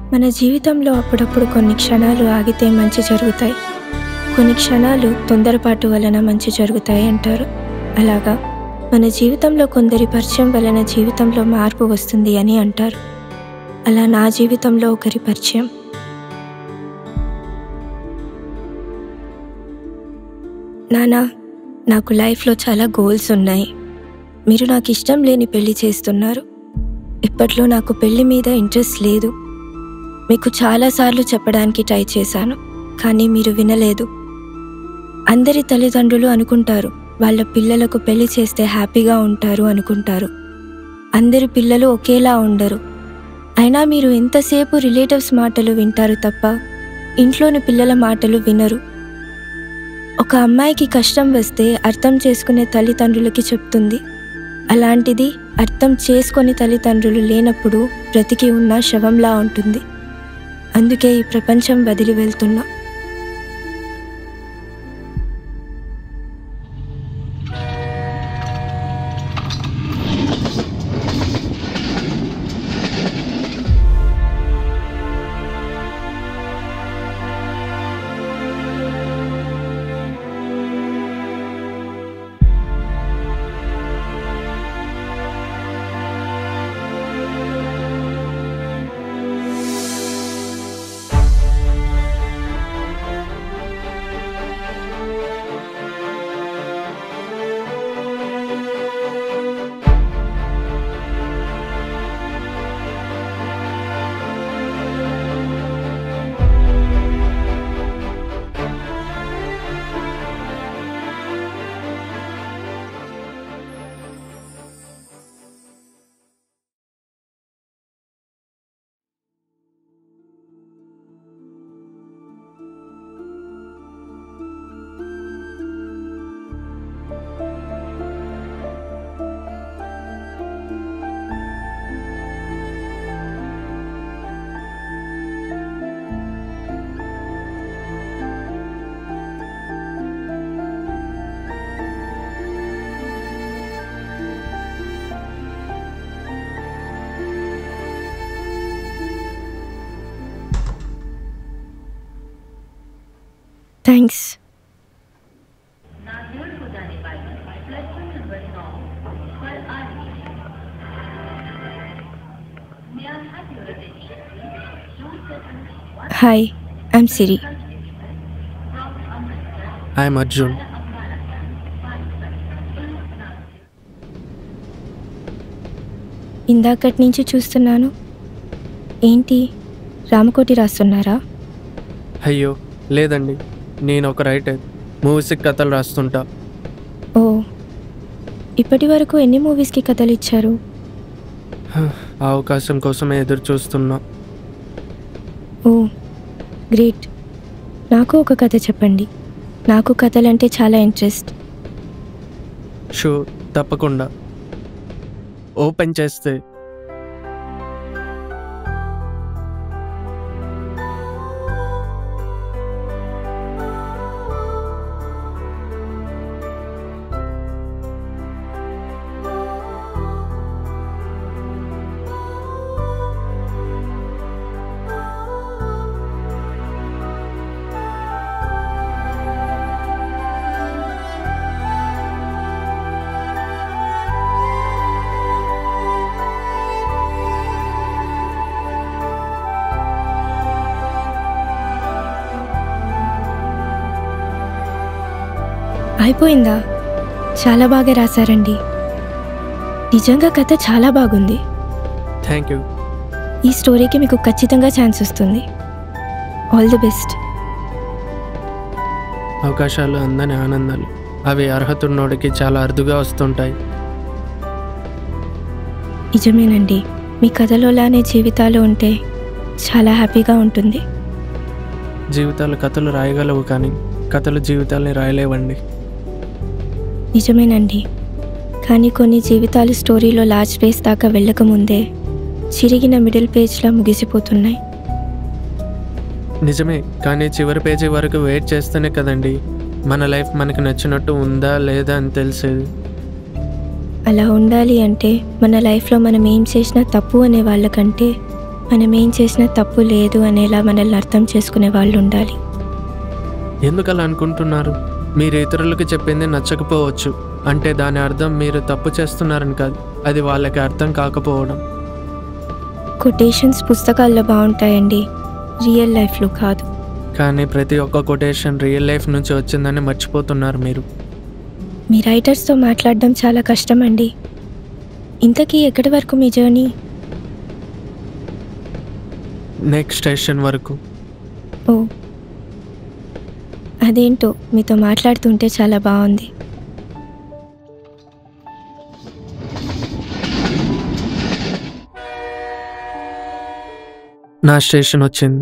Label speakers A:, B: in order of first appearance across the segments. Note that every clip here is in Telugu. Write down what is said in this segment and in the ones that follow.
A: మన జీవితంలో అప్పుడప్పుడు కొన్ని క్షణాలు ఆగితే మంచి జరుగుతాయి కొన్ని క్షణాలు తొందరపాటు వలన మంచి జరుగుతాయి అంటారు అలాగా మన జీవితంలో కొందరి పరిచయం వలన జీవితంలో మార్పు వస్తుంది అని అంటారు అలా నా జీవితంలో ఒకరి పరిచయం నానా నాకు లైఫ్లో చాలా గోల్స్ ఉన్నాయి మీరు నాకు ఇష్టం లేని పెళ్లి చేస్తున్నారు ఇప్పట్లో నాకు పెళ్లి మీద ఇంట్రెస్ట్ లేదు మీకు చాలాసార్లు చెప్పడానికి ట్రై చేశాను కానీ మీరు వినలేదు అందరి తల్లిదండ్రులు అనుకుంటారు వాళ్ళ పిల్లలకు పెళ్లి చేస్తే హ్యాపీగా ఉంటారు అనుకుంటారు అందరి పిల్లలు ఒకేలా ఉండరు అయినా మీరు ఎంతసేపు రిలేటివ్స్ మాటలు వింటారు తప్ప ఇంట్లోని పిల్లల మాటలు వినరు ఒక అమ్మాయికి కష్టం వస్తే అర్థం చేసుకునే తల్లిదండ్రులకి చెప్తుంది అలాంటిది అర్థం చేసుకొని తల్లిదండ్రులు లేనప్పుడు బ్రతికి ఉన్న శవంలా ఉంటుంది అందుకే ఈ ప్రపంచం వదిలి వెళ్తున్నా thanks hi I'm Siri
B: I'm Arjun
A: ఇందాకటి నుంచి చూస్తున్నాను ఏంటి రామకోటి రాస్తున్నారా
B: అయ్యో లేదండి నేను ఒక రైటర్ మూవీస్కి కథలు రాస్తుంటా
A: ఓ ఇప్పటి వరకు ఎన్ని మూవీస్కి కథలు ఇచ్చారు
B: ఆ అవకాశం కోసమే ఎదురు చూస్తున్నా
A: ఓ గ్రేట్ నాకు ఒక కథ చెప్పండి నాకు కథలంటే చాలా ఇంట్రెస్ట్
B: షో తప్పకుండా ఓపెన్ చేస్తే
A: అయిపోయిందా చాలా బాగా రాశారండి నిజంగా కథ చాలా బాగుంది
B: థ్యాంక్ యూ
A: ఈ స్టోరీకి మీకు ఖచ్చితంగా ఛాన్స్ వస్తుంది ఆల్ ది బెస్ట్
B: అవకాశాలు అందని ఆనందాలు అవి అర్హత ఉన్నోడికి చాలా అరుదుగా వస్తుంటాయి
A: నిజమేనండి మీ కథలోలానే జీవితాలు ఉంటే చాలా హ్యాపీగా ఉంటుంది
B: జీవితాలు కథలు రాయగలవు కానీ కథలు జీవితాల్ని రాయలేవండి
A: నిజమేనండి కానీ కొన్ని జీవితాలు స్టోరీలో లాస్ట్ పేజ్ దాకా వెళ్ళకముందే చిరిగిన మిడిల్ పేజ్లా ముగిసిపోతున్నాయి
B: నిజమే కానీ చివరి పేజీ వరకు వెయిట్ చేస్తేనే కదండి మన లైఫ్ మనకి నచ్చినట్టు ఉందా లేదా అని తెలిసేది
A: అలా ఉండాలి అంటే మన లైఫ్లో మనం ఏం చేసినా తప్పు అనే వాళ్ళకంటే మనం ఏం చేసినా తప్పు లేదు అనేలా మనల్ని అర్థం చేసుకునే వాళ్ళు ఉండాలి
B: ఎందుకు అలా అనుకుంటున్నారు మీరు ఇతరులకు చెప్పింది నచ్చకపోవచ్చు అంటే దాని అర్థం మీరు తప్పు చేస్తున్నారని కాదు అది వాళ్ళకి అర్థం కాకపోవడం
A: కొటేషన్స్ పుస్తకాల్లో బాగుంటాయండి రియల్ లైఫ్లో కాదు
B: కానీ ప్రతి ఒక్క కొటేషన్ రియల్ లైఫ్ నుంచి వచ్చిందని మర్చిపోతున్నారు మీరు
A: మీ రైటర్స్తో మాట్లాడడం చాలా కష్టం అండి ఇంతకీ ఎక్కడి వరకు మీ జర్నీ
B: నెక్స్ట్ స్టేషన్ వరకు
A: ఓ అదేంటో మీతో మాట్లాడుతుంటే చాలా బాగుంది
B: నా స్టేషన్ వచ్చింది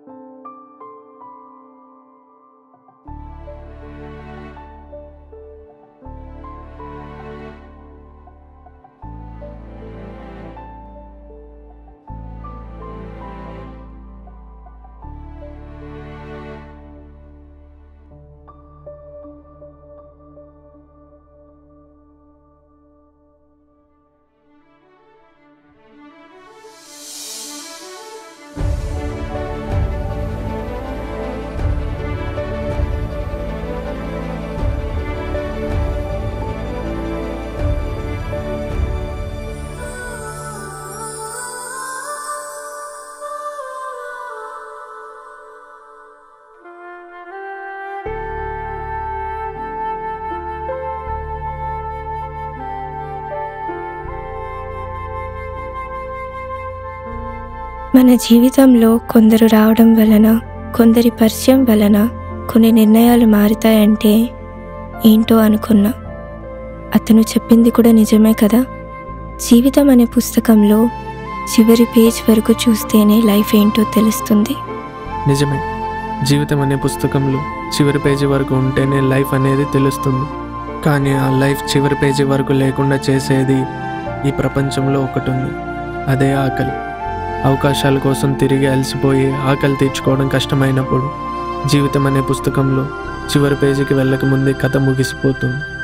A: మన జీవితంలో కొందరు రావడం వలన కొందరి పరిచయం వలన కొన్ని నిర్ణయాలు మారుతాయంటే ఏంటో అనుకున్నా అతను చెప్పింది కూడా నిజమే కదా జీవితం అనే పుస్తకంలో చివరి పేజ్ వరకు చూస్తేనే లైఫ్ ఏంటో తెలుస్తుంది
B: నిజమే జీవితం అనే పుస్తకంలో చివరి పేజీ వరకు ఉంటేనే లైఫ్ అనేది తెలుస్తుంది కానీ ఆ లైఫ్ చివరి పేజీ వరకు లేకుండా చేసేది ఈ ప్రపంచంలో ఒకటి ఉంది అదే ఆకలి అవకాశాల కోసం తిరిగి అలసిపోయి ఆకలి తీర్చుకోవడం కష్టమైనప్పుడు జీవితం అనే పుస్తకంలో చివరి పేజీకి వెళ్ళక ముందే కథ ముగిసిపోతుంది